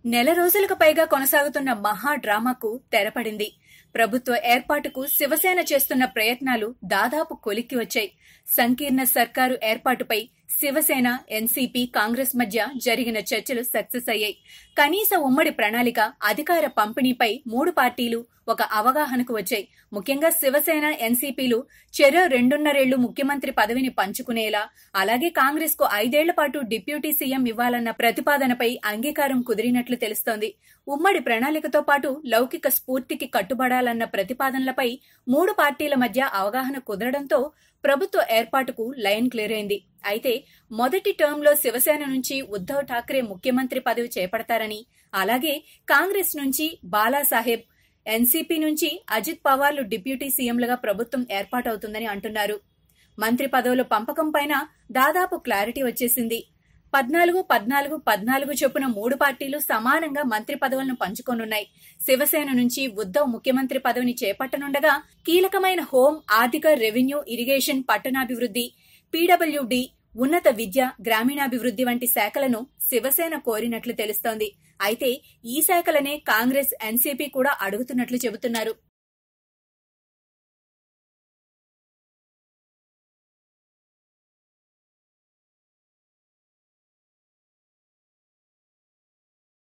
నెల రోజులకు పైగా కొనసాగుతున్న మహా డ్రామాకు తెరపడింది ప్రభుత్వ ఏర్పాటుకు శివసేన చేస్తున్న ప్రయత్నాలు దాదాపు కొలిక్కి వచ్చాయి సంకీర్ణ సర్కారు ఏర్పాటుపై శివసేన ఎన్సీపీ కాంగ్రెస్ మధ్య జరిగిన చర్చలు సక్సెస్ అయ్యాయి కనీస ఉమ్మడి ప్రణాళిక అధికార పంపిణీపై మూడు పార్టీలు ఒక అవగాహనకు వచ్చాయి ముఖ్యంగా శివసేన ఎన్సీపీలు చెరో రెండున్నరేళ్లు ముఖ్యమంత్రి పదవిని పంచుకునేలా అలాగే కాంగ్రెస్ కు ఐదేళ్ల పాటు డిప్యూటీ సీఎం ఇవ్వాలన్న ప్రతిపాదనపై అంగీకారం కుదిరినట్లు తెలుస్తోంది ఉమ్మడి ప్రణాళికతో పాటు లౌకిక స్ఫూర్తికి కట్టుబడాలన్న ప్రతిపాదనలపై మూడు పార్టీల మధ్య అవగాహన కుదరడంతో ప్రభుత్వ ఏర్పాటుకు లైన్ క్లియర్ అయింది అయితే మొదటి టర్మ్లో శివసేన నుంచి ఉద్దవ్ ఠాక్రే ముఖ్యమంత్రి పదవి చేపడతారని అలాగే కాంగ్రెస్ నుంచి బాలాసాహెబ్ ఎన్సీపీ నుంచి అజిత్ పవార్లు డిప్యూటీ సీఎంలుగా ప్రభుత్వం ఏర్పాటవుతుందని అంటున్నారు మంత్రి పదవుల పంపకం పైన దాదాపు క్లారిటీ వచ్చేసింది పద్నాలుగు పద్నాలుగు పద్నాలుగు చొప్పున మూడు పార్టీలు సమానంగా మంత్రి పదవులను పంచుకోనున్నాయి శివసేన నుంచి ఉద్దవ్ ముఖ్యమంత్రి పదవిని చేపట్టనుండగా కీలకమైన హోం ఆర్థిక రెవెన్యూ ఇరిగేషన్ పట్టణాభివృద్ధి పీడబ్ల్యూడి ఉన్నత విద్య గ్రామీణాభివృద్ధి వంటి శాఖలను శివసేన కోరినట్లు తెలుస్తోంది అయితే ఈ శాఖలనే కాంగ్రెస్ ఎన్సీపీ కూడా అడుగుతున్నట్లు చెబుతున్నారు